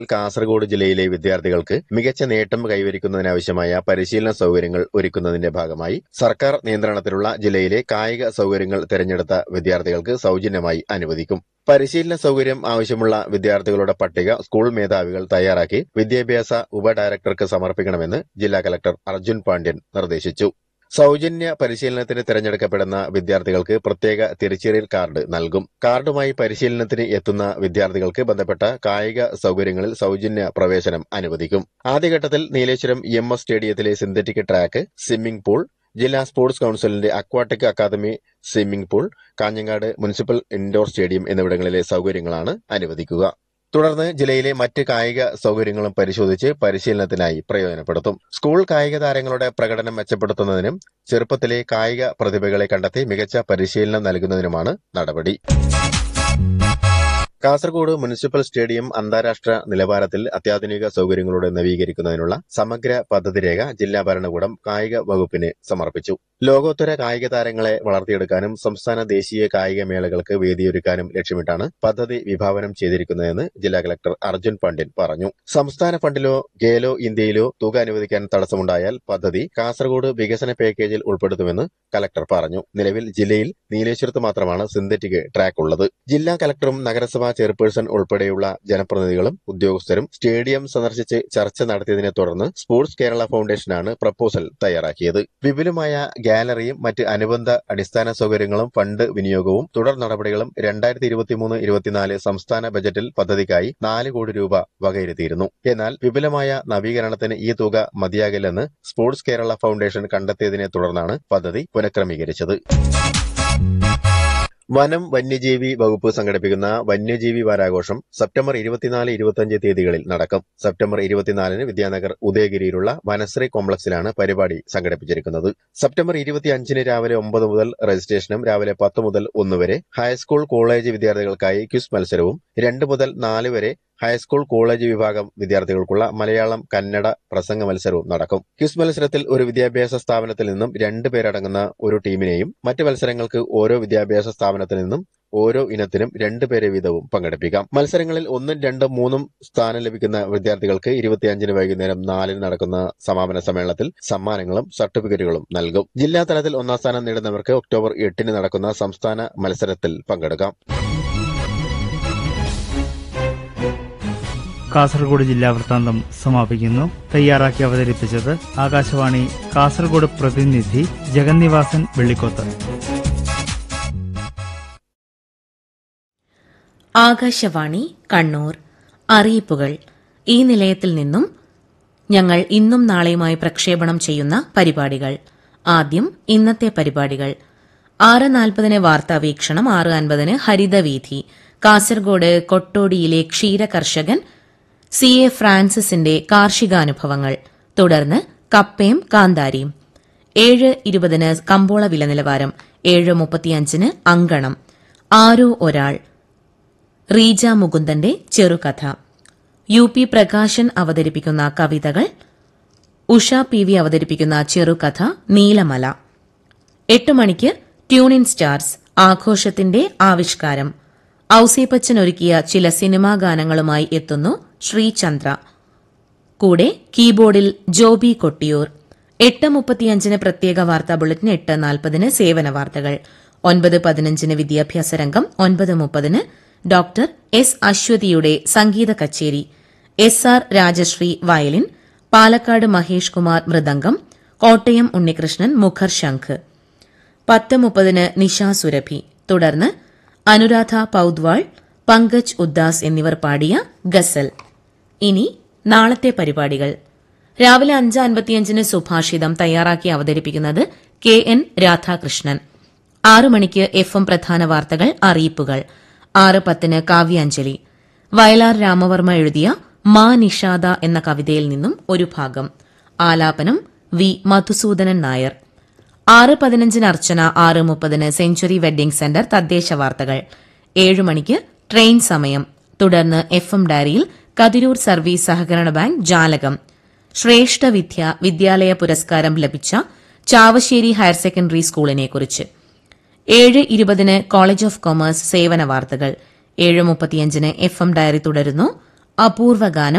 കാസർഗോഡ് ജില്ലയിലെ വിദ്യാർത്ഥികൾക്ക് മികച്ച നേട്ടം കൈവരിക്കുന്നതിനാവശ്യമായ പരിശീലന സൗകര്യങ്ങൾ ഒരുക്കുന്നതിന്റെ ഭാഗമായി സർക്കാർ നിയന്ത്രണത്തിലുള്ള ജില്ലയിലെ കായിക സൗകര്യങ്ങൾ തിരഞ്ഞെടുത്ത വിദ്യാർത്ഥികൾക്ക് സൗജന്യമായി അനുവദിക്കും പരിശീലന സൗകര്യം ആവശ്യമുള്ള വിദ്യാർത്ഥികളുടെ പട്ടിക സ്കൂൾ മേധാവികൾ തയ്യാറാക്കി വിദ്യാഭ്യാസ ഉപഡയറക്ടർക്ക് സമർപ്പിക്കണമെന്ന് ജില്ലാ കലക്ടർ അർജുൻ പാണ്ഡ്യൻ നിർദ്ദേശിച്ചു സൗജന്യ പരിശീലനത്തിന് തിരഞ്ഞെടുക്കപ്പെടുന്ന വിദ്യാർത്ഥികൾക്ക് പ്രത്യേക തിരിച്ചറിയൽ കാർഡ് നൽകും കാർഡുമായി പരിശീലനത്തിന് എത്തുന്ന വിദ്യാർത്ഥികൾക്ക് ബന്ധപ്പെട്ട കായിക സൗകര്യങ്ങളിൽ സൗജന്യ പ്രവേശനം അനുവദിക്കും ആദ്യഘട്ടത്തിൽ നീലേശ്വരം എം എസ് സ്റ്റേഡിയത്തിലെ സിന്തറ്റിക് ട്രാക്ക് സ്വിമ്മിംഗ് പൂൾ ജില്ലാ സ്പോർട്സ് കൌൺസിലിന്റെ aquatic academy swimming pool Kanhangad municipal indoor stadium എന്നിവിടങ്ങളിലെ സൗകര്യങ്ങളാണ് അനുവദിക്കുക തുടർന്ന് ജില്ലയിലെ മറ്റ് കായിക സൗകര്യങ്ങളും പരിശോധിച്ച് പരിശീലനത്തിനായി പ്രയോജനപ്പെടുത്തും സ്കൂൾ കായിക താരങ്ങളുടെ പ്രകടനം മെച്ചപ്പെടുത്തുന്നതിനും ചെറുപ്പത്തിലെ കായിക പ്രതിഭകളെ കണ്ടെത്തി മികച്ച പരിശീലനം നൽകുന്നതിനുമാണ് നടപടി കാസർഗോഡ് മുനിസിപ്പൽ സ്റ്റേഡിയം അന്താരാഷ്ട്ര നിലവാരത്തിൽ അത്യാധുനിക സൗകര്യങ്ങളോടെ നവീകരിക്കുന്നതിനുള്ള സമഗ്ര പദ്ധതി രേഖ ജില്ലാ ഭരണകൂടം കായിക വകുപ്പിന് സമർപ്പിച്ചു ലോകോത്തര കായിക താരങ്ങളെ വളർത്തിയെടുക്കാനും സംസ്ഥാന ദേശീയ കായിക മേളകൾക്ക് വേദിയൊരുക്കാനും ലക്ഷ്യമിട്ടാണ് പദ്ധതി വിഭാവനം ചെയ്തിരിക്കുന്നതെന്ന് ജില്ലാ കളക്ടർ അർജുൻ പാണ്ഡ്യൻ പറഞ്ഞു സംസ്ഥാന ഫണ്ടിലോ ഗേലോ ഇന്ത്യയിലോ തുക അനുവദിക്കാൻ തടസ്സമുണ്ടായാൽ പദ്ധതി കാസർഗോഡ് വികസന പാക്കേജിൽ ഉൾപ്പെടുത്തുമെന്ന് കലക്ടർ പറഞ്ഞു നിലവിൽ ജില്ലയിൽ നീലേശ്വരത്ത് മാത്രമാണ് സിന്തറ്റിക് ട്രാക്ക് ഉള്ളത് ജില്ലാ കലക്ടറും നഗരസഭാ ചെയർപേഴ്സൺ ഉൾപ്പെടെയുള്ള ജനപ്രതിനിധികളും ഉദ്യോഗസ്ഥരും സ്റ്റേഡിയം സന്ദർശിച്ച് ചർച്ച നടത്തിയതിനെ തുടർന്ന് സ്പോർട്സ് കേരള ഫൗണ്ടേഷനാണ് പ്രപ്പോസൽ തയ്യാറാക്കിയത് വിപുലമായ ഗാലറിയും മറ്റ് അനുബന്ധ അടിസ്ഥാന സൗകര്യങ്ങളും ഫണ്ട് വിനിയോഗവും തുടർ നടപടികളും രണ്ടായിരത്തി ഇരുപത്തിമൂന്ന് ഇരുപത്തിനാല് സംസ്ഥാന ബജറ്റിൽ പദ്ധതിക്കായി നാല് കോടി രൂപ വകയിരുത്തിയിരുന്നു എന്നാൽ വിപുലമായ നവീകരണത്തിന് ഈ തുക മതിയാകില്ലെന്ന് സ്പോർട്സ് കേരള ഫൗണ്ടേഷൻ കണ്ടെത്തിയതിനെ തുടർന്നാണ് പദ്ധതി പുനഃക്രമീകരിച്ചത് വനം വന്യജീവി വകുപ്പ് സംഘടിപ്പിക്കുന്ന വന്യജീവി വാരാഘോഷം സെപ്റ്റംബർ ഇരുപത്തിനാല് ഇരുപത്തിയഞ്ച് തീയതികളിൽ നടക്കും സെപ്റ്റംബർ ഇരുപത്തിനാലിന് വിദ്യാനഗർ ഉദയഗിരിയിലുള്ള വനശ്രീ കോംപ്ലക്സിലാണ് പരിപാടി സംഘടിപ്പിച്ചിരിക്കുന്നത് സെപ്റ്റംബർ ഇരുപത്തിയഞ്ചിന് രാവിലെ ഒമ്പത് മുതൽ രജിസ്ട്രേഷനും രാവിലെ പത്ത് മുതൽ ഒന്ന് വരെ ഹൈസ്കൂൾ കോളേജ് വിദ്യാർത്ഥികൾക്കായി ക്വിസ് മത്സരവും രണ്ട് മുതൽ നാല് വരെ ഹൈസ്കൂൾ കോളേജ് വിഭാഗം വിദ്യാർത്ഥികൾക്കുള്ള മലയാളം കന്നഡ പ്രസംഗ മത്സരവും നടക്കും ക്വിസ് മത്സരത്തിൽ ഒരു വിദ്യാഭ്യാസ സ്ഥാപനത്തിൽ നിന്നും രണ്ട് പേരടങ്ങുന്ന ഒരു ടീമിനെയും മറ്റ് മത്സരങ്ങൾക്ക് ഓരോ വിദ്യാഭ്യാസ സ്ഥാപനത്തിൽ നിന്നും ഓരോ ഇനത്തിനും രണ്ട് പേരെ വീതവും പങ്കെടുപ്പിക്കാം മത്സരങ്ങളിൽ ഒന്നും രണ്ടും മൂന്നും സ്ഥാനം ലഭിക്കുന്ന വിദ്യാർത്ഥികൾക്ക് ഇരുപത്തിയഞ്ചിന് വൈകുന്നേരം നാലിന് നടക്കുന്ന സമാപന സമ്മേളനത്തിൽ സമ്മാനങ്ങളും സർട്ടിഫിക്കറ്റുകളും നൽകും ജില്ലാ തലത്തിൽ ഒന്നാം സ്ഥാനം നേടുന്നവർക്ക് ഒക്ടോബർ എട്ടിന് നടക്കുന്ന സംസ്ഥാന മത്സരത്തിൽ പങ്കെടുക്കാം കാസർഗോഡ് ജില്ലാ വൃത്താന്തം സമാപിക്കുന്നു തയ്യാറാക്കി അവതരിപ്പിച്ചത് ആകാശവാണി കാസർഗോഡ് പ്രതിനിധി ജഗന്നിവാസൻ വെള്ളിക്കോത്ത് ആകാശവാണി കണ്ണൂർ അറിയിപ്പുകൾ ഈ നിലയത്തിൽ നിന്നും ഞങ്ങൾ ഇന്നും നാളെയുമായി പ്രക്ഷേപണം ചെയ്യുന്ന പരിപാടികൾ ആദ്യം ഇന്നത്തെ പരിപാടികൾ ആറ് നാൽപ്പതിന് വാർത്താവീക്ഷണം ആറ് അൻപതിന് ഹരിതവീഥി കാസർഗോഡ് കൊട്ടോടിയിലെ ക്ഷീരകർഷകൻ സി എ ഫ്രാൻസിസിന്റെ കാർഷികാനുഭവങ്ങൾ തുടർന്ന് കപ്പയും കാന്താരിയും ഏഴ് ഇരുപതിന് കമ്പോള വില നിലവാരം ഏഴ് മുപ്പത്തിയഞ്ചിന് അങ്കണം ആരോ ഒരാൾ റീജ മുകുന്ദന്റെ ചെറുകഥ യു പി പ്രകാശൻ അവതരിപ്പിക്കുന്ന കവിതകൾ ഉഷ പി വി അവതരിപ്പിക്കുന്ന ചെറുകഥ നീലമല എട്ട് മണിക്ക് ട്യൂണിൻ സ്റ്റാർസ് ആഘോഷത്തിന്റെ ആവിഷ്കാരം ഔസേപ്പച്ചൻ ഒരുക്കിയ ചില സിനിമാ ഗാനങ്ങളുമായി എത്തുന്നു ശ്രീചന്ദ്ര കൂടെ കീബോർഡിൽ ജോബി കൊട്ടിയൂർ എട്ട് മുപ്പത്തിയഞ്ചിന് പ്രത്യേക വാർത്താ ബുള്ളറ്റിൻ എട്ട് നാൽപ്പതിന് സേവന വാർത്തകൾ ഒൻപത് പതിനഞ്ചിന് വിദ്യാഭ്യാസ രംഗം ഒൻപത് മുപ്പതിന് ഡോക്ടർ എസ് അശ്വതിയുടെ സംഗീത കച്ചേരി S R Rajashree violin Palakkad Mahesh Kumar mridangam Kottayam Unnikrishnan മുഖർ ശംഖ് പത്ത് മുപ്പതിന് നിഷ സുരഭി തുടർന്ന് അനുരാധ പൌദ്വാൾ പങ്കജ് ഉദ്ദാസ് എന്നിവർ പാടിയ ഗസൽ ഇനി നാളത്തെ പരിപാടികൾ രാവിലെ അഞ്ച് അൻപത്തിയഞ്ചിന് സുഭാഷിതം തയ്യാറാക്കി അവതരിപ്പിക്കുന്നത് കെ എൻ രാധാകൃഷ്ണൻ ആറ് മണിക്ക് എഫ് എം പ്രധാന വാർത്തകൾ അറിയിപ്പുകൾ ആറ് പത്തിന് കാവ്യാഞ്ജലി വയലാർ രാമവർമ്മ എഴുതിയ മാ നിഷാദ എന്ന കവിതയിൽ നിന്നും ഒരു ഭാഗം ആലാപനം വി മധുസൂദനൻ നായർ ആറ് പതിനഞ്ചിന് അർച്ചന ആറ് മുപ്പതിന് സെഞ്ചുറി വെഡ്ഡിംഗ് സെന്റർ തദ്ദേശ വാർത്തകൾ ഏഴ് മണിക്ക് ട്രെയിൻ സമയം തുടർന്ന് എഫ് എം ഡയറിയിൽ കതിരൂർ സർവീസ് സഹകരണ ബാങ്ക് ജാലകം ശ്രേഷ്ഠ വിദ്യ വിദ്യാലയ പുരസ്കാരം ലഭിച്ച ചാവശ്ശേരി ഹയർ സെക്കൻഡറി സ്കൂളിനെക്കുറിച്ച് ഏഴ് ഇരുപതിന് കോളേജ് ഓഫ് കൊമേഴ്സ് സേവന വാർത്തകൾ ഏഴ് മുപ്പത്തിയഞ്ചിന് എഫ് എം ഡയറി തുടരുന്നു അപൂർവ ഗാനം